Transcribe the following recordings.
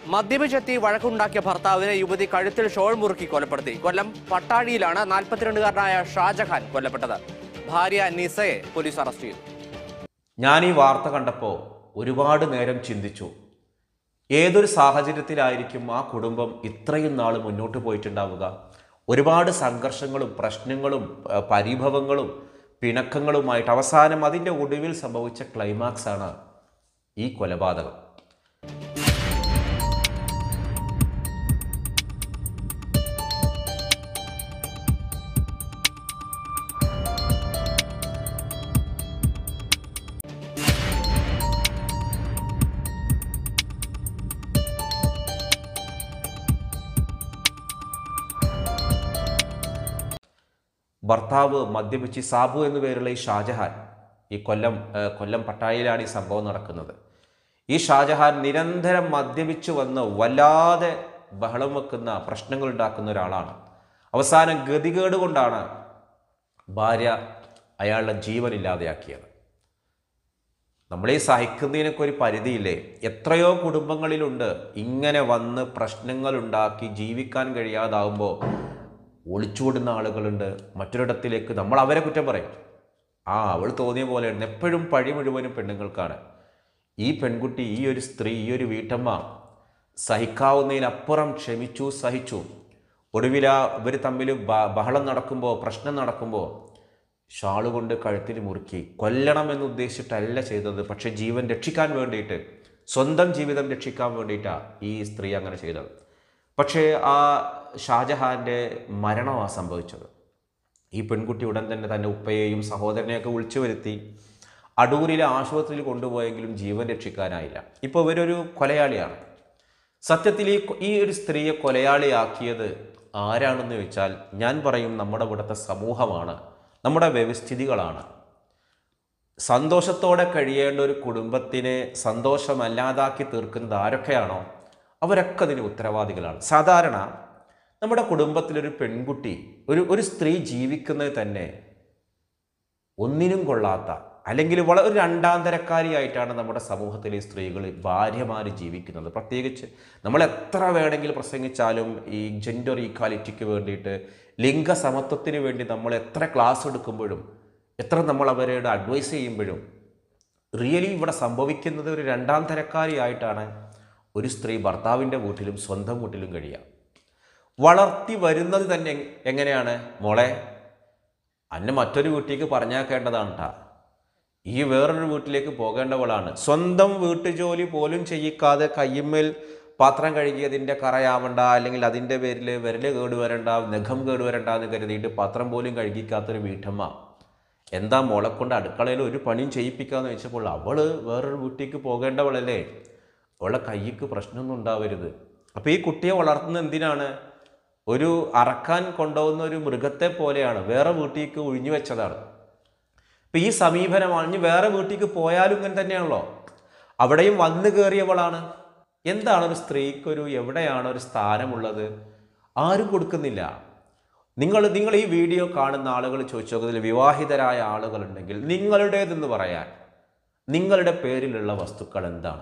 മദ്യപിച്ചെത്തി വഴക്കുണ്ടാക്കിയ ഭർത്താവിനെ യുവതി കഴുത്തിൽ ഷോൾ മുറുക്കി കൊലപ്പെടുത്തി കൊല്ലം പട്ടാഴിയിലാണ് നാൽപ്പത്തിരണ്ടുകാരനായ ഷാജഹാൻ കൊല്ലപ്പെട്ടത് ഭാര്യ നിസയെ പോലീസ് അറസ്റ്റ് ചെയ്തു ഞാൻ ഈ വാർത്ത കണ്ടപ്പോൾ ഒരുപാട് നേരം ചിന്തിച്ചു ഏതൊരു സാഹചര്യത്തിലായിരിക്കും ആ കുടുംബം ഇത്രയും നാൾ മുന്നോട്ട് പോയിട്ടുണ്ടാവുക ഒരുപാട് സംഘർഷങ്ങളും പ്രശ്നങ്ങളും ഏഹ്, പരിഭവങ്ങളും പിണക്കങ്ങളുമായിട്ട് അവസാനം അതിൻ്റെ ഒടുവിൽ സംഭവിച്ച ക്ലൈമാക്സ് ആണ് ഈ കൊലപാതകം ഭർത്താവ് മദ്യപിച്ച് സാബു എന്നു പേരുള്ള ഈ ഷാജഹാൻ ഈ കൊല്ലം ഏഹ്, കൊല്ലം പട്ടായയിലാണ് ഈ സംഭവം നടക്കുന്നത് ഈ ഷാജഹാൻ നിരന്തരം മദ്യപിച്ച് വന്ന് വല്ലാതെ ബഹളം വെക്കുന്ന പ്രശ്നങ്ങൾ ഉണ്ടാക്കുന്ന ഒരാളാണ് അവസാനം ഗതികേട് കൊണ്ടാണ് ഭാര്യ അയാളുടെ ജീവനില്ലാതെയാക്കിയത് നമ്മളീ സഹിക്കുന്നതിനൊക്കെ ഒരു പരിധിയില്ലേ എത്രയോ കുടുംബങ്ങളിലുണ്ട് ഇങ്ങനെ വന്ന് പ്രശ്നങ്ങൾ ഉണ്ടാക്കി ജീവിക്കാൻ കഴിയാതാവുമ്പോൾ ഒളിച്ചുവിടുന്ന ആളുകളുണ്ട് മറ്റൊരിടത്തിലേക്ക് നമ്മൾ അവരെ കുറ്റം പറയും ആ അവൾ തോന്നിയ പോലെയാണ് എപ്പോഴും പഴി മുഴുവനും പെണ്ണുങ്ങൾക്കാണ് ഈ പെൺകുട്ടി ഈ ഒരു സ്ത്രീ ഈ ഒരു വീട്ടമ്മ സഹിക്കാവുന്നതിനപ്പുറം ക്ഷമിച്ചു സഹിച്ചു ഒടുവില ഇവർ തമ്മിൽ ബ- ബഹളം നടക്കുമ്പോൾ പ്രശ്നം നടക്കുമ്പോൾ ഷാള് കൊണ്ട് കഴുത്തിൽ മുറുക്കി കൊല്ലണം എന്ന് ഉദ്ദേശിച്ചിട്ടല്ല ചെയ്തത് പക്ഷേ ജീവൻ രക്ഷിക്കാൻ വേണ്ടിയിട്ട് സ്വന്തം ജീവിതം രക്ഷിക്കാൻ വേണ്ടിയിട്ടാണ് ഈ സ്ത്രീ അങ്ങനെ ചെയ്തത് പക്ഷേ ആ ഷാജഹാൻ്റെ മരണമാണ് സംഭവിച്ചത് ഈ പെൺകുട്ടി ഉടൻ തന്നെ തൻ്റെ ഉപ്പയെയും സഹോദരനെയൊക്കെ വിളിച്ചു വരുത്തി അടൂരിലെ ആശുപത്രിയിൽ കൊണ്ടുപോയെങ്കിലും ജീവൻ രക്ഷിക്കാനായില്ല ഇപ്പോൾ ഇവരൊരു കൊലയാളിയാണ് സത്യത്തിൽ ഈ ഈ ഒരു സ്ത്രീയെ കൊലയാളിയാക്കിയത് ആരാണെന്ന് ചോദിച്ചാൽ ഞാൻ പറയും നമ്മുടെ ഇവിടുത്തെ സമൂഹമാണ് നമ്മുടെ വ്യവസ്ഥിതികളാണ് സന്തോഷത്തോടെ കഴിയേണ്ട ഒരു കുടുംബത്തിനെ സന്തോഷമല്ലാതാക്കി തീർക്കുന്നത് ആരൊക്കെയാണോ അവരൊക്കെ അതിന് ഉത്തരവാദികളാണ് സാധാരണ നമ്മുടെ കുടുംബത്തിലൊരു പെൺകുട്ടി ഒരു ഒരു സ്ത്രീ ജീവിക്കുന്നത് തന്നെ ഒന്നിനും കൊള്ളാത്ത അല്ലെങ്കിൽ വളരെ ഒരു രണ്ടാം തരക്കാരിയായിട്ടാണ് നമ്മുടെ സമൂഹത്തിലെ സ്ത്രീകൾ ഭാര്യമാർ ജീവിക്കുന്നത് പ്രത്യേകിച്ച് നമ്മൾ എത്ര വേണമെങ്കിൽ പ്രസംഗിച്ചാലും ഈ ജെൻഡർ ഈക്വാലിറ്റിക്ക് വേണ്ടിയിട്ട് ലിംഗസമത്വത്തിന് വേണ്ടി നമ്മൾ എത്ര ക്ലാസ് എടുക്കുമ്പോഴും എത്ര നമ്മൾ അവരോട് അഡ്വൈസ് ചെയ്യുമ്പോഴും റിയലി ഇവിടെ സംഭവിക്കുന്നത് ഒരു രണ്ടാം തരക്കാരിയായിട്ടാണ് ഒരു സ്ത്രീ ഭർത്താവിൻ്റെ വീട്ടിലും സ്വന്തം വീട്ടിലും കഴിയുക വളർത്തി വരുന്നത് തന്നെ എങ്- എങ്ങനെയാണ് മോളെ അന്നെ മറ്റൊരു വീട്ടിലേക്ക് പറഞ്ഞാക്കേണ്ടതാണ് ട്ടാ ഈ വേറൊരു വീട്ടിലേക്ക് പോകേണ്ടവളാണ് സ്വന്തം വീട്ടുജോലി പോലും ചെയ്യിക്കാതെ കയ്യുമ്മേൽ പാത്രം കഴുകിയതിൻ്റെ കറയാവണ്ട അല്ലെങ്കിൽ അതിൻ്റെ പേരിൽ വിരല് കേട് വരണ്ട നഖം കേട് വരണ്ട എന്ന് കരുതിയിട്ട് പാത്രം പോലും കഴുകിക്കാത്തൊരു വീട്ടമ്മ എന്താ മോളെ കൊണ്ട് അടുക്കളയിൽ ഒരു പണിയും ചെയ്യിപ്പിക്കാന്ന് വെച്ചപ്പോൾ അവള് വേറൊരു വീട്ടിലേക്ക് പോകേണ്ടവളല്ലേ അവളെ കയ്യിക്ക് പ്രശ്നമൊന്നും ഉണ്ടാവരുത് അപ്പോൾ ഈ കുട്ടിയെ വളർത്തുന്നത് എന്തിനാണ് ഒരു അറക്കാൻ കൊണ്ടുപോകുന്ന ഒരു മൃഗത്തെ പോലെയാണ് വേറെ വീട്ടിലേക്ക് ഒഴിഞ്ഞു വെച്ചതാണ് ഇപ്പം ഈ സമീപനമാണ് ഇനി വേറെ വീട്ടിലേക്ക് പോയാലും ഇങ്ങനെ തന്നെയാണല്ലോ അവിടെയും വന്നു കയറിയവളാണ് എന്താണ് ഒരു സ്ത്രീക്കൊരു എവിടെയാണ് ഒരു സ്ഥാനമുള്ളത് ആരും കൊടുക്കുന്നില്ല നിങ്ങൾ നിങ്ങൾ ഈ വീഡിയോ കാണുന്ന ആളുകൾ ചോദിച്ചു നോക്കുന്നതിൽ വിവാഹിതരായ ആളുകളുണ്ടെങ്കിൽ നിങ്ങളുടേതെന്ന് പറയാൻ നിങ്ങളുടെ പേരിലുള്ള വസ്തുക്കൾ എന്താണ്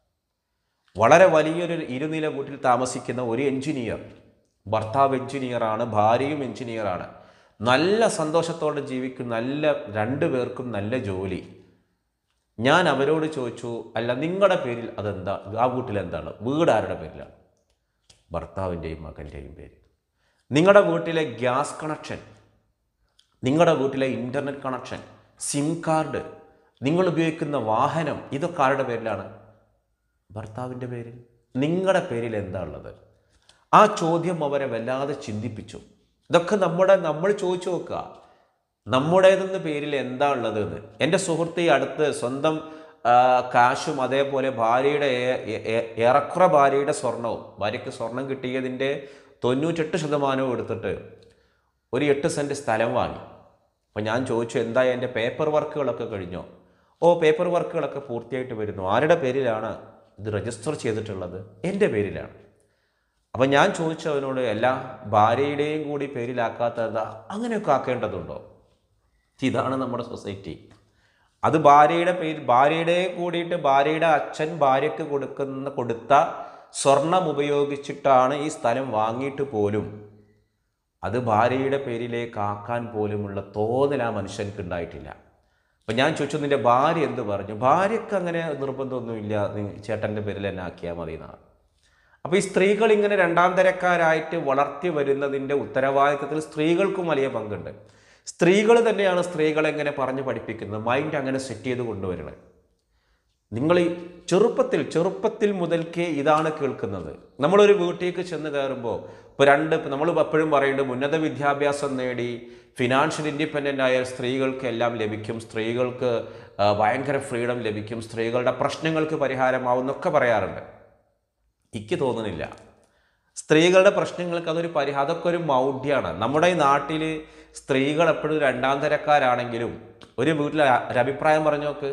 വളരെ വലിയൊരു ഇരുനില വീട്ടിൽ താമസിക്കുന്ന ഒരു എഞ്ചിനീയർ ഭർത്താവ് എഞ്ചിനീയറാണ് ഭാര്യയും എഞ്ചിനീയറാണ് നല്ല സന്തോഷത്തോടെ ജീവിക്കും നല്ല രണ്ടു പേർക്കും നല്ല ജോലി ഞാൻ അവരോട് ചോദിച്ചു അല്ല നിങ്ങളുടെ പേരിൽ അതെന്താ ആ വീട്ടിൽ എന്താണ് വീട് ആരുടെ പേരിലാണ് ഭർത്താവിൻ്റെയും മകൻ്റെയും പേരിൽ നിങ്ങളുടെ വീട്ടിലെ ഗ്യാസ് കണക്ഷൻ നിങ്ങളുടെ വീട്ടിലെ ഇൻ്റർനെറ്റ് കണക്ഷൻ സിം കാർഡ് നിങ്ങൾ ഉപയോഗിക്കുന്ന വാഹനം ഇതൊക്കെ ആരുടെ പേരിലാണ് ഭർത്താവിൻ്റെ പേരിൽ നിങ്ങളുടെ പേരിൽ എന്താ ഉള്ളത് ആ ചോദ്യം അവരെ വല്ലാതെ ചിന്തിപ്പിച്ചു ഇതൊക്കെ നമ്മുടെ നമ്മൾ ചോദിച്ചു നോക്കുക നമ്മുടേതെന്ന പേരിൽ എന്താ ഉള്ളത് എന്ന് എൻ്റെ സുഹൃത്ത് ഈ അടുത്ത് സ്വന്തം ആ, കാശും അതേപോലെ ഭാര്യയുടെ ഏ- ഏ- ഏ- ഏറെക്കുറെ ഭാര്യയുടെ സ്വർണവും ഭാര്യയ്ക്ക് സ്വർണം കിട്ടിയതിൻ്റെ തൊണ്ണൂറ്റെട്ട് ശതമാനവും എടുത്തിട്ട് ഒരു എട്ട് സെൻറ്റ് സ്ഥലം വാങ്ങി അപ്പോൾ ഞാൻ ചോദിച്ചു എന്താ എൻ്റെ പേപ്പർ വർക്കുകളൊക്കെ കഴിഞ്ഞോ ഓ പേപ്പർ വർക്കുകളൊക്കെ പൂർത്തിയായിട്ട് വരുന്നു ആരുടെ പേരിലാണ് ഇത് രജിസ്റ്റർ ചെയ്തിട്ടുള്ളത് എൻ്റെ പേരിലാണ് അപ്പം ഞാൻ ചോദിച്ചു അവനോട് എല്ലാ ഭാര്യയുടെയും കൂടി പേരിലാക്കാത്തതാ അങ്ങനെയൊക്കെ ആക്കേണ്ടതുണ്ടോ ഇതാണ് നമ്മുടെ സൊസൈറ്റി അത് ഭാര്യയുടെ പേര് ഭാര്യയുടെ കൂടിയിട്ട് ഭാര്യയുടെ അച്ഛൻ ഭാര്യയ്ക്ക് കൊടുക്കുന്ന കൊടുത്ത സ്വർണം ഉപയോഗിച്ചിട്ടാണ് ഈ സ്ഥലം വാങ്ങിയിട്ട് പോലും അത് ഭാര്യയുടെ പേരിലേക്ക് ആക്കാൻ പോലുമുള്ള തോന്നൽ ആ മനുഷ്യൻക്ക് ഉണ്ടായിട്ടില്ല അപ്പം ഞാൻ ചോദിച്ചു നിൻ്റെ ഭാര്യ എന്ത് പറഞ്ഞു ഭാര്യയ്ക്ക് അങ്ങനെ നിർബന്ധമൊന്നുമില്ല നീ ചേട്ടൻ്റെ പേരിൽ തന്നെ ആക്കിയാൽ മതി എന്നാണ് അപ്പോൾ ഈ സ്ത്രീകൾ ഇങ്ങനെ രണ്ടാം തരക്കാരായിട്ട് വളർത്തി വരുന്നതിൻ്റെ ഉത്തരവാദിത്തത്തിൽ സ്ത്രീകൾക്കും വലിയ പങ്കുണ്ട് സ്ത്രീകൾ തന്നെയാണ് സ്ത്രീകളെ എങ്ങനെ പറഞ്ഞ് പഠിപ്പിക്കുന്നത് മൈൻഡ് അങ്ങനെ സെറ്റ് ചെയ്ത് കൊണ്ടുവരുന്നത് നിങ്ങൾ ഈ ചെറുപ്പത്തിൽ ചെറുപ്പത്തിൽ മുതൽക്കേ ഇതാണ് കേൾക്കുന്നത് നമ്മളൊരു വീട്ടിലേക്ക് ചെന്ന് കയറുമ്പോൾ ഇപ്പോൾ രണ്ട് നമ്മൾ എപ്പോഴും പറയുന്നുണ്ട് ഉന്നത വിദ്യാഭ്യാസം നേടി ഫിനാൻഷ്യൽ ഇൻഡിപെൻഡൻ്റ് ആയ സ്ത്രീകൾക്ക് എല്ലാം ലഭിക്കും സ്ത്രീകൾക്ക് ആ, ഭയങ്കര ഫ്രീഡം ലഭിക്കും സ്ത്രീകളുടെ പ്രശ്നങ്ങൾക്ക് പരിഹാരമാവുന്നൊക്കെ പറയാറുണ്ട് എനിക്ക് തോന്നുന്നില്ല സ്ത്രീകളുടെ പ്രശ്നങ്ങൾക്ക് അതൊരു പരിഹാരം അതൊക്കെ ഒരു മൗഢ്യമാണ് നമ്മുടെ ഈ നാട്ടിൽ സ്ത്രീകൾ എപ്പോഴും രണ്ടാം തരക്കാരാണെങ്കിലും ഒരു വീട്ടിൽ ഒരു അഭിപ്രായം പറഞ്ഞു നോക്ക്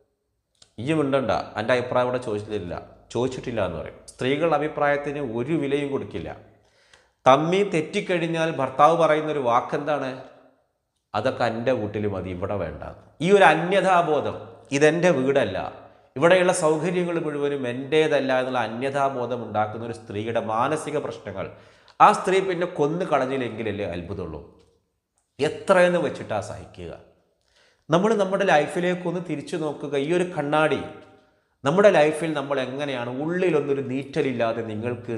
ഈ മിണ്ടണ്ട എൻ്റെ അഭിപ്രായം ഇവിടെ ചോദിച്ചിട്ടില്ല ചോദിച്ചിട്ടില്ല എന്ന് പറയും സ്ത്രീകളുടെ അഭിപ്രായത്തിന് ഒരു വിലയും കൊടുക്കില്ല തമ്മി തെറ്റിക്കഴിഞ്ഞാൽ ഭർത്താവ് പറയുന്ന ഒരു വാക്കെന്താണ് അതൊക്കെ എൻ്റെ വീട്ടിൽ മതി ഇവിടെ വേണ്ട ഈ ഒരു അന്യതാബോധം ഇതെൻ്റെ വീടല്ല ഇവിടെയുള്ള സൗകര്യങ്ങൾ മുഴുവനും എൻ്റേതല്ല എന്നുള്ള അന്യതാബോധം ഉണ്ടാക്കുന്ന ഒരു സ്ത്രീയുടെ മാനസിക പ്രശ്നങ്ങൾ ആ സ്ത്രീ പിന്നെ കൊന്നു കളഞ്ഞില്ലെങ്കിലല്ലേ അത്ഭുതമുള്ളൂ എത്രയെന്ന് വെച്ചിട്ടാ സഹിക്കുക നമ്മൾ നമ്മുടെ ലൈഫിലേക്കൊന്ന് തിരിച്ചു നോക്കുക ഈ ഒരു കണ്ണാടി നമ്മുടെ ലൈഫിൽ നമ്മൾ എങ്ങനെയാണ് ഉള്ളിലൊന്നൊരു നീറ്റലില്ലാതെ നിങ്ങൾക്ക്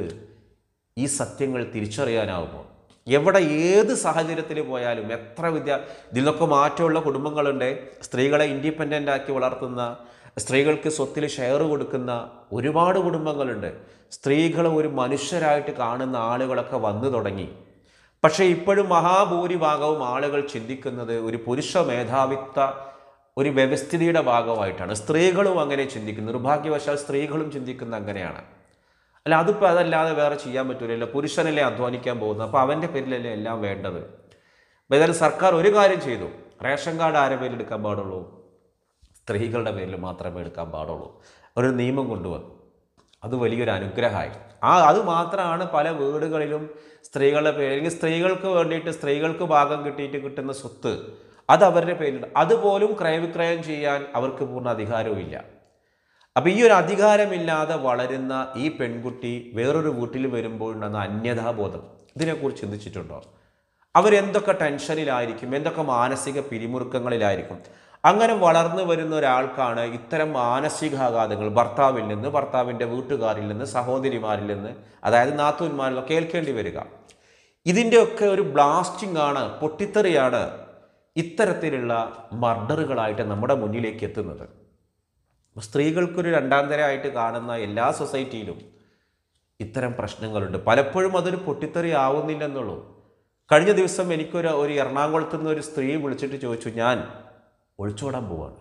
ഈ സത്യങ്ങൾ തിരിച്ചറിയാനാവുമോ എവിടെ ഏത് സാഹചര്യത്തിൽ പോയാലും എത്ര വിദ്യ ഇതിൽ നിന്നൊക്കെ മാറ്റമുള്ള കുടുംബങ്ങളുണ്ട് സ്ത്രീകളെ ഇൻഡിപെൻഡൻ്റ് ആക്കി വളർത്തുന്ന സ്ത്രീകൾക്ക് സ്വത്തിൽ ഷെയർ കൊടുക്കുന്ന ഒരുപാട് കുടുംബങ്ങളുണ്ട് സ്ത്രീകളെ ഒരു മനുഷ്യരായിട്ട് കാണുന്ന ആളുകളൊക്കെ വന്നു തുടങ്ങി പക്ഷേ ഇപ്പോഴും മഹാഭൂരിഭാഗവും ആളുകൾ ചിന്തിക്കുന്നത് ഒരു പുരുഷ മേധാവിത്വ ഒരു വ്യവസ്ഥിതിയുടെ ഭാഗമായിട്ടാണ് സ്ത്രീകളും അങ്ങനെ ചിന്തിക്കുന്നു നിർഭാഗ്യവശാൽ സ്ത്രീകളും ചിന്തിക്കുന്ന അങ്ങനെയാണ് അല്ല അതിപ്പോൾ അതല്ലാതെ വേറെ ചെയ്യാൻ പറ്റൂലല്ലോ പുരുഷനല്ലേ അധ്വാനിക്കാൻ പോകുന്നത് അപ്പോൾ അവൻ്റെ പേരിലല്ലേ എല്ലാം വേണ്ടത് അപ്പോൾ ഏതായാലും സർക്കാർ ഒരു കാര്യം ചെയ്തു റേഷൻ കാർഡ് ആരുടെ പേരിൽ എടുക്കാൻ പാടുള്ളൂ സ്ത്രീകളുടെ പേരിൽ മാത്രമേ എടുക്കാൻ പാടുള്ളൂ ഒരു നിയമം കൊണ്ടുവന്നു അത് വലിയൊരു അനുഗ്രഹമായി ആ അത് മാത്രമാണ് പല വീടുകളിലും സ്ത്രീകളുടെ പേര് അല്ലെങ്കിൽ സ്ത്രീകൾക്ക് വേണ്ടിയിട്ട് സ്ത്രീകൾക്ക് ഭാഗം കിട്ടിയിട്ട് കിട്ടുന്ന സ്വത്ത് അത് അവരുടെ പേരിൽ അതുപോലും ക്രയവിക്രയം ചെയ്യാൻ അവർക്ക് പൂർണ്ണ അധികാരവും ഇല്ല അപ്പം ഈ ഒരു അധികാരമില്ലാതെ വളരുന്ന ഈ പെൺകുട്ടി വേറൊരു വീട്ടിൽ വരുമ്പോഴുണ്ടെന്ന അന്യതാബോധം ഇതിനെക്കുറിച്ച് ചിന്തിച്ചിട്ടുണ്ടോ അവരെന്തൊക്കെ ടെൻഷനിലായിരിക്കും എന്തൊക്കെ മാനസിക പിരിമുറുക്കങ്ങളിലായിരിക്കും അങ്ങനെ വളർന്നു വരുന്ന ഒരാൾക്കാണ് ഇത്തരം മാനസികാഘാതങ്ങൾ ഭർത്താവിൽ നിന്ന് ഭർത്താവിൻ്റെ വീട്ടുകാരിൽ നിന്ന് സഹോദരിമാരിൽ നിന്ന് അതായത് നാത്തൂന്മാരിൽ നിന്ന് കേൾക്കേണ്ടി വരിക ഇതിൻ്റെയൊക്കെ ഒരു ബ്ലാസ്റ്റിംഗ് ആണ് പൊട്ടിത്തെറിയാണ് ഇത്തരത്തിലുള്ള മർഡറുകളായിട്ട് നമ്മുടെ മുന്നിലേക്ക് എത്തുന്നത് സ്ത്രീകൾക്കൊരു രണ്ടാം തരമായിട്ട് കാണുന്ന എല്ലാ സൊസൈറ്റിയിലും ഇത്തരം പ്രശ്നങ്ങളുണ്ട് പലപ്പോഴും അതൊരു പൊട്ടിത്തെറി ആവുന്നില്ലെന്നുള്ളൂ കഴിഞ്ഞ ദിവസം എനിക്കൊരു ഒരു എറണാകുളത്ത് നിന്ന് ഒരു സ്ത്രീ വിളിച്ചിട്ട് ചോദിച്ചു ഞാൻ ഒളിച്ചോടാൻ പോവാണ്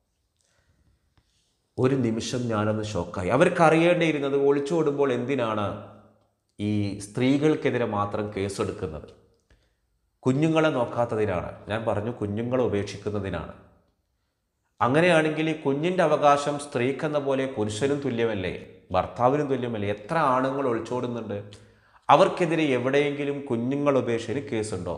ഒരു നിമിഷം ഞാനൊന്ന് ഷോക്കായി അവർക്ക് അറിയേണ്ടിയിരുന്നത് ഒളിച്ചോടുമ്പോൾ എന്തിനാണ് ഈ സ്ത്രീകൾക്കെതിരെ മാത്രം കേസെടുക്കുന്നത് കുഞ്ഞുങ്ങളെ നോക്കാത്തതിനാണ് ഞാൻ പറഞ്ഞു കുഞ്ഞുങ്ങളെ ഉപേക്ഷിക്കുന്നതിനാണ് അങ്ങനെയാണെങ്കിൽ ഈ കുഞ്ഞിൻ്റെ അവകാശം സ്ത്രീക്കെന്ന പോലെ പുരുഷനും തുല്യമല്ലേ ഭർത്താവിനും തുല്യമല്ലേ എത്ര ആണുങ്ങൾ ഒളിച്ചോടുന്നുണ്ട് അവർക്കെതിരെ എവിടെയെങ്കിലും കുഞ്ഞുങ്ങൾ ഉപേക്ഷയിൽ കേസുണ്ടോ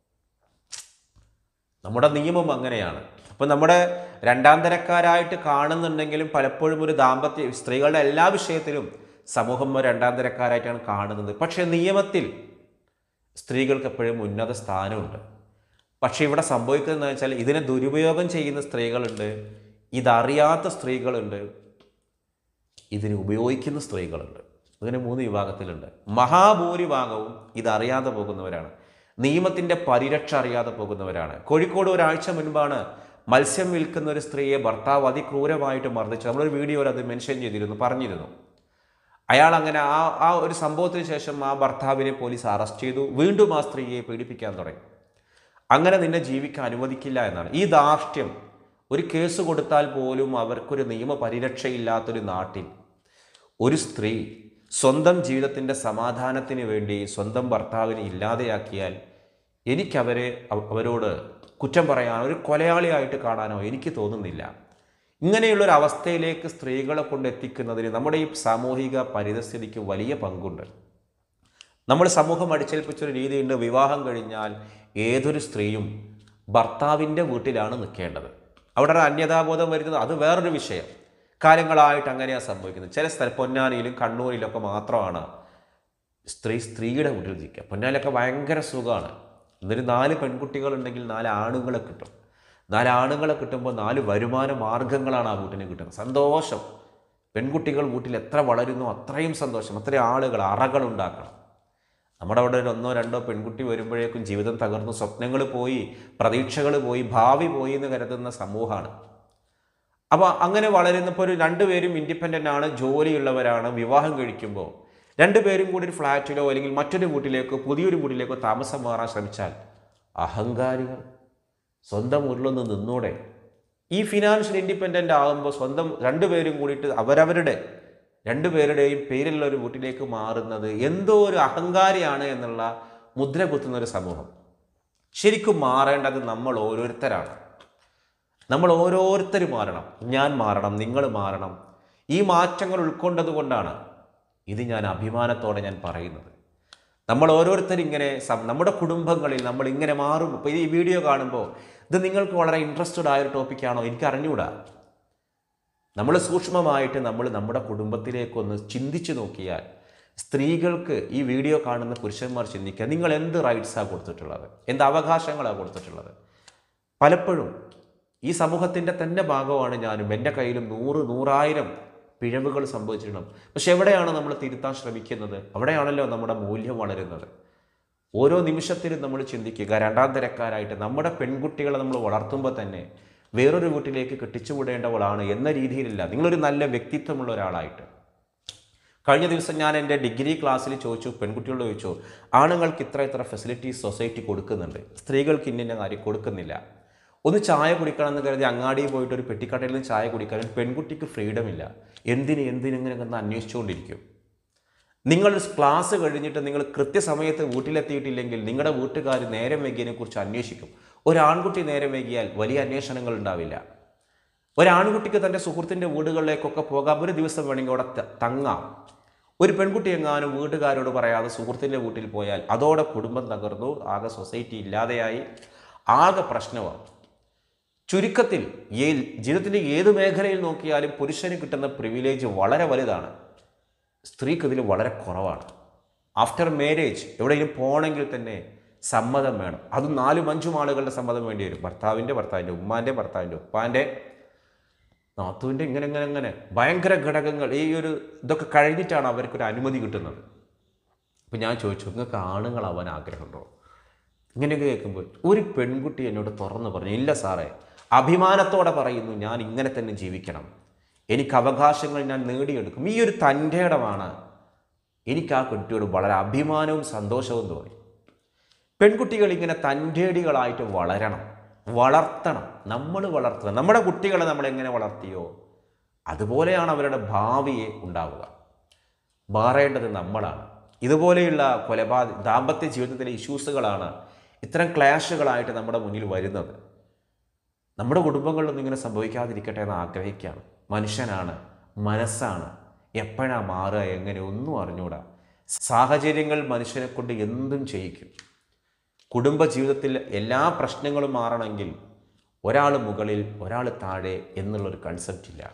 നമ്മുടെ നിയമം അങ്ങനെയാണ് അപ്പം നമ്മുടെ രണ്ടാം തരക്കാരായിട്ട് കാണുന്നുണ്ടെങ്കിലും പലപ്പോഴും ഒരു ദാമ്പത്യ സ്ത്രീകളുടെ എല്ലാ വിഷയത്തിലും സമൂഹം ഒരു രണ്ടാം തരക്കാരായിട്ടാണ് കാണുന്നത് പക്ഷേ നിയമത്തിൽ സ്ത്രീകൾക്ക് എപ്പോഴും ഉന്നത സ്ഥാനമുണ്ട് പക്ഷേ ഇവിടെ സംഭവിക്കുന്നത് വെച്ചാൽ ഇതിനെ ദുരുപയോഗം ചെയ്യുന്ന സ്ത്രീകളുണ്ട് ഇതറിയാത്ത സ്ത്രീകളുണ്ട് ഇതിനെ ഉപയോഗിക്കുന്ന സ്ത്രീകളുണ്ട് അങ്ങനെ മൂന്ന് വിഭാഗത്തിലുണ്ട് മഹാഭൂരിഭാഗവും ഇതറിയാതെ പോകുന്നവരാണ് നിയമത്തിൻ്റെ പരിരക്ഷ അറിയാതെ പോകുന്നവരാണ് കോഴിക്കോട് ഒരാഴ്ച മുൻപാണ് മത്സ്യം വിൽക്കുന്ന ഒരു സ്ത്രീയെ ഭർത്താവ് അതിക്രൂരമായിട്ട് മർദ്ദിച്ചു നമ്മളൊരു വീഡിയോയിൽ അത് മെൻഷൻ ചെയ്തിരുന്നു പറഞ്ഞിരുന്നു അയാൾ അങ്ങനെ ആ ആ ഒരു സംഭവത്തിന് ശേഷം ആ ഭർത്താവിനെ പോലീസ് അറസ്റ്റ് ചെയ്തു വീണ്ടും ആ സ്ത്രീയെ പീഡിപ്പിക്കാൻ തുടങ്ങി അങ്ങനെ നിന്നെ ജീവിക്കാൻ അനുവദിക്കില്ല എന്നാണ് ഈ ധാർഷ്ട്യം ഒരു കേസ് കൊടുത്താൽ പോലും അവർക്കൊരു നിയമ പരിരക്ഷയില്ലാത്തൊരു നാട്ടിൽ ഒരു സ്ത്രീ സ്വന്തം ജീവിതത്തിൻ്റെ സമാധാനത്തിന് വേണ്ടി സ്വന്തം ഭർത്താവിനെ ഇല്ലാതെയാക്കിയാൽ എനിക്കവരെ അവ- അവരോട് കുറ്റം പറയാനോ ഒരു കൊലയാളിയായിട്ട് കാണാനോ എനിക്ക് തോന്നുന്നില്ല ഇങ്ങനെയുള്ളൊരു അവസ്ഥയിലേക്ക് സ്ത്രീകളെ കൊണ്ട് എത്തിക്കുന്നതിന് നമ്മുടെ ഈ സാമൂഹിക പരിതസ്ഥിതിക്ക് വലിയ പങ്കുണ്ട് നമ്മൾ സമൂഹം അടിച്ചേൽപ്പിച്ചൊരു രീതിയുണ്ട് വിവാഹം കഴിഞ്ഞാൽ ഏതൊരു സ്ത്രീയും ഭർത്താവിൻ്റെ വീട്ടിലാണ് നിൽക്കേണ്ടത് അവിടെ ഒരു അന്യതാബോധം വരുന്നത് അത് വേറൊരു വിഷയം കാലങ്ങളായിട്ട് അങ്ങനെയാണ് സംഭവിക്കുന്നത് ചില സ്ഥലം പൊന്നാനിയിലും കണ്ണൂരിലൊക്കെ മാത്രമാണ് സ്ത്രീ സ്ത്രീയുടെ വീട്ടിൽ ജീവിക്കുക പൊന്നാനിലൊക്കെ ഭയങ്കര സുഖമാണ് എന്നൊരു നാല് പെൺകുട്ടികളുണ്ടെങ്കിൽ നാല് ആണുങ്ങളെ കിട്ടും നാല് ആണുങ്ങളെ കിട്ടുമ്പോൾ നാല് വരുമാന മാർഗങ്ങളാണ് ആ വീട്ടിന് കിട്ടുന്നത് സന്തോഷം പെൺകുട്ടികൾ വീട്ടിൽ എത്ര വളരുന്നു അത്രയും സന്തോഷം അത്രയും ആളുകൾ അറകൾ ഉണ്ടാക്കണം നമ്മുടെ അവിടെ ഒരു ഒന്നോ രണ്ടോ പെൺകുട്ടി വരുമ്പോഴേക്കും ജീവിതം തകർന്നു സ്വപ്നങ്ങൾ പോയി പ്രതീക്ഷകൾ പോയി ഭാവി പോയി എന്ന് കരുതുന്ന സമൂഹമാണ് അപ്പോൾ അങ്ങനെ വളരുന്നപ്പോൾ ഒരു രണ്ടുപേരും ഇൻഡിപെൻഡൻ്റ് ആണ് ജോലിയുള്ളവരാണ് വിവാഹം കഴിക്കുമ്പോൾ രണ്ടുപേരും കൂടി ഒരു ഫ്ലാറ്റിലോ അല്ലെങ്കിൽ മറ്റൊരു വീട്ടിലേക്കോ പുതിയൊരു വീട്ടിലേക്കോ താമസം മാറാൻ ശ്രമിച്ചാൽ അഹങ്കാരികൾ സ്വന്തം ഉരുളൊന്ന് നിന്നൂടെ ഈ ഫിനാൻഷ്യൽ ഇൻഡിപെൻഡൻ്റ് ആകുമ്പോൾ സ്വന്തം രണ്ടുപേരും കൂടിയിട്ട് അവരവരുടെ രണ്ടുപേരുടെയും പേരിലുള്ള ഒരു വീട്ടിലേക്ക് മാറുന്നത് എന്തോ ഒരു അഹങ്കാരിയാണ് എന്നുള്ള മുദ്ര കുത്തുന്ന ഒരു സമൂഹം ശരിക്കും മാറേണ്ടത് നമ്മൾ ഓരോരുത്തരാണ് നമ്മൾ ഓരോരുത്തരും മാറണം ഞാൻ മാറണം നിങ്ങൾ മാറണം ഈ മാറ്റങ്ങൾ ഉൾക്കൊണ്ടത് കൊണ്ടാണ് ഇത് ഞാൻ അഭിമാനത്തോടെ ഞാൻ പറയുന്നത് നമ്മൾ ഓരോരുത്തരും ഇങ്ങനെ സം- നമ്മുടെ കുടുംബങ്ങളിൽ നമ്മൾ ഇങ്ങനെ മാറും ഇപ്പോൾ ഈ വീഡിയോ കാണുമ്പോൾ ഇത് നിങ്ങൾക്ക് വളരെ ഇൻട്രസ്റ്റഡ് ആയ ഒരു ടോപ്പിക്കാണോ എനിക്ക് അറിഞ്ഞുകൂടാ നമ്മൾ സൂക്ഷ്മമായിട്ട് നമ്മൾ നമ്മുടെ കുടുംബത്തിലേക്കൊന്ന് ചിന്തിച്ചു നോക്കിയാൽ സ്ത്രീകൾക്ക് ഈ വീഡിയോ കാണുന്ന പുരുഷന്മാർ ചിന്തിക്കുക നിങ്ങൾ എന്ത് റൈറ്റ്സാണ് കൊടുത്തിട്ടുള്ളത് എന്ത് അവകാശങ്ങളാണ് കൊടുത്തിട്ടുള്ളത് പലപ്പോഴും ഈ സമൂഹത്തിൻ്റെ തന്നെ ഭാഗമാണ് ഞാനും എൻ്റെ കയ്യിലും നൂറ് നൂറായിരം പിഴവുകൾ സംഭവിച്ചിരണം പക്ഷെ എവിടെയാണ് നമ്മൾ തിരുത്താൻ ശ്രമിക്കുന്നത് അവിടെയാണല്ലോ നമ്മുടെ മൂല്യം വളരുന്നത് ഓരോ നിമിഷത്തിലും നമ്മൾ ചിന്തിക്കുക രണ്ടാം തരക്കാരായിട്ട് നമ്മുടെ പെൺകുട്ടികളെ നമ്മൾ വളർത്തുമ്പോൾ തന്നെ വേറൊരു വീട്ടിലേക്ക് കെട്ടിച്ചുവിടേണ്ടവളാണ് എന്ന രീതിയിലില്ല നിങ്ങളൊരു നല്ല വ്യക്തിത്വമുള്ള ഒരാളായിട്ട് കഴിഞ്ഞ ദിവസം ഞാൻ എൻ്റെ ഡിഗ്രി ക്ലാസ്സിൽ ചോദിച്ചു പെൺകുട്ടികളോട് ചോദിച്ചു ആണുങ്ങൾക്ക് ഇത്ര ഇത്ര ഫെസിലിറ്റീസ് സൊസൈറ്റി കൊടുക്കുന്നുണ്ട് സ്ത്രീകൾക്ക് ഇന്ന കാര്യം കൊടുക്കുന്നില്ല ഒന്ന് ചായ കുടിക്കണം എന്ന് കരുതി അങ്ങാടിയിൽ പോയിട്ട് ഒരു പെട്ടിക്കടയിൽ നിന്ന് ചായ കുടിക്കാൻ ഒരു പെൺകുട്ടിക്ക് ഫ്രീഡം ഇല്ല എന്തിന് എന്തിനെങ്ങനെ എന്ന് അന്വേഷിച്ചുകൊണ്ടിരിക്കും നിങ്ങൾ ക്ലാസ് കഴിഞ്ഞിട്ട് നിങ്ങൾ കൃത്യസമയത്ത് വീട്ടിലെത്തിയിട്ടില്ലെങ്കിൽ നിങ്ങളുടെ വീട്ടുകാർ നേരം വൈകിയതിനെ കുറിച്ച് അന്വേഷിക്കും ഒരു ആൺകുട്ടി നേരം വൈകിയാൽ വലിയ അന്വേഷണങ്ങൾ ഉണ്ടാവില്ല ഒരാൺകുട്ടിക്ക് തൻ്റെ സുഹൃത്തിൻ്റെ വീടുകളിലേക്കൊക്കെ പോകാം ഒരു ദിവസം വേണമെങ്കിൽ അവിടെ ത- തങ്ങാം ഒരു പെൺകുട്ടി എങ്ങാനും വീട്ടുകാരോട് പറയാതെ സുഹൃത്തിൻ്റെ വീട്ടിൽ പോയാൽ അതോടെ കുടുംബം തകർന്നു ആകെ സൊസൈറ്റി ഇല്ലാതെയായി ആകെ പ്രശ്നമാണ് ചുരുക്കത്തിൽ ഏ ജീവിതത്തിൻ്റെ ഏത് മേഖലയിൽ നോക്കിയാലും പുരുഷന് കിട്ടുന്ന പ്രിവിലേജ് വളരെ വലുതാണ് സ്ത്രീക്ക് ഇതിൽ വളരെ കുറവാണ് ആഫ്റ്റർ മാരേജ് എവിടെയെങ്കിലും പോകണമെങ്കിൽ തന്നെ സമ്മതം വേണം അതും നാലും അഞ്ചും ആളുകളുടെ സമ്മതം വേണ്ടി വരും ഭർത്താവിൻ്റെ ഭർത്താവിൻ്റെ ഉമ്മാൻ്റെ ഭർത്താവിൻ്റെ ഉപ്പാൻ്റെ നാത്തുവിൻ്റെ ഇങ്ങനെ ഇങ്ങനെ ഇങ്ങനെ ഭയങ്കര ഘടകങ്ങൾ ഈ ഒരു ഇതൊക്കെ കഴിഞ്ഞിട്ടാണ് അവർക്കൊരു അനുമതി കിട്ടുന്നത് അപ്പം ഞാൻ ചോദിച്ചു നിങ്ങൾക്ക് ആണുങ്ങളാവാൻ ആഗ്രഹമുണ്ടോ ഇങ്ങനെയൊക്കെ കേൾക്കുമ്പോൾ ഒരു പെൺകുട്ടി എന്നോട് തുറന്നു പറഞ്ഞു ഇല്ല സാറേ അഭിമാനത്തോടെ പറയുന്നു ഞാൻ ഇങ്ങനെ തന്നെ ജീവിക്കണം എനിക്ക് അവകാശങ്ങൾ ഞാൻ നേടിയെടുക്കും ഈ ഒരു തൻ്റെ ഇടമാണ് എനിക്ക് ആ കുട്ടിയോട് വളരെ അഭിമാനവും സന്തോഷവും തോന്നി പെൺകുട്ടികൾ ഇങ്ങനെ തൻ്റേടികളായിട്ട് വളരണം വളർത്തണം നമ്മൾ വളർത്തണം നമ്മുടെ കുട്ടികളെ നമ്മൾ എങ്ങനെ വളർത്തിയോ അതുപോലെയാണ് അവരുടെ ഭാവിയെ ഉണ്ടാവുക മാറേണ്ടത് നമ്മളാണ് ഇതുപോലെയുള്ള കൊലപാതക ദാമ്പത്യ ജീവിതത്തിലെ ഇഷ്യൂസുകളാണ് ഇത്തരം ക്ലാഷുകളായിട്ട് നമ്മുടെ മുന്നിൽ വരുന്നത് നമ്മുടെ കുടുംബങ്ങളിലൊന്നും ഇങ്ങനെ സംഭവിക്കാതിരിക്കട്ടെ എന്ന് ആഗ്രഹിക്കുകയാണ് മനുഷ്യനാണ് മനസ്സാണ് എപ്പോഴാണ് മാറുക എങ്ങനെ ഒന്നും അറിഞ്ഞൂടാ സാഹചര്യങ്ങൾ മനുഷ്യനെ കൊണ്ട് എന്തും ചെയ്യിക്കും കുടുംബ ജീവിതത്തിൽ എല്ലാ പ്രശ്നങ്ങളും മാറണമെങ്കിൽ ഒരാൾ മുകളിൽ ഒരാൾ താഴെ എന്നുള്ളൊരു കൺസെപ്റ്റ് ഇല്ല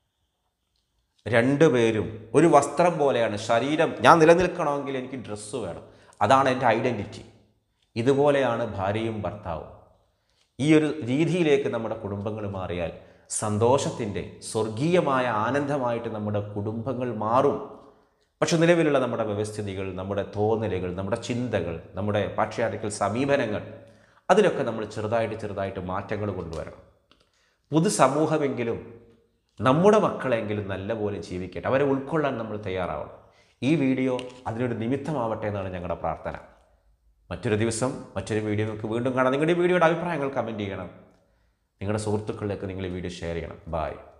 രണ്ടുപേരും ഒരു വസ്ത്രം പോലെയാണ് ശരീരം ഞാൻ നിലനിൽക്കണമെങ്കിൽ എനിക്ക് ഡ്രസ്സ് വേണം അതാണ് എൻ്റെ ഐഡൻറ്റിറ്റി ഇതുപോലെയാണ് ഭാര്യയും ഭർത്താവും ഈ ഒരു രീതിയിലേക്ക് നമ്മുടെ കുടുംബങ്ങൾ മാറിയാൽ സന്തോഷത്തിൻ്റെ സ്വർഗീയമായ ആനന്ദമായിട്ട് നമ്മുടെ കുടുംബങ്ങൾ മാറും പക്ഷെ നിലവിലുള്ള നമ്മുടെ വ്യവസ്ഥിതികൾ നമ്മുടെ തോന്നലുകൾ നമ്മുടെ ചിന്തകൾ നമ്മുടെ പാട്രിയാർട്ടിക്കൽ സമീപനങ്ങൾ അതിലൊക്കെ നമ്മൾ ചെറുതായിട്ട് ചെറുതായിട്ട് മാറ്റങ്ങൾ കൊണ്ടുവരണം പൊതുസമൂഹമെങ്കിലും നമ്മുടെ മക്കളെങ്കിലും നല്ലപോലെ ജീവിക്കട്ടെ അവരെ ഉൾക്കൊള്ളാൻ നമ്മൾ തയ്യാറാവണം ഈ വീഡിയോ അതിനൊരു നിമിത്തമാവട്ടെ എന്നാണ് ഞങ്ങളുടെ പ്രാർത്ഥന മറ്റൊരു ദിവസം മറ്റൊരു വീഡിയോ നമുക്ക് വീണ്ടും കാണാം നിങ്ങളുടെ ഈ വീഡിയോയുടെ അഭിപ്രായങ്ങൾ കമൻറ്റ് ചെയ്യണം നിങ്ങളുടെ സുഹൃത്തുക്കളിലേക്ക് നിങ്ങൾ ഈ വീഡിയോ ഷെയർ ചെയ്യണം ബായ്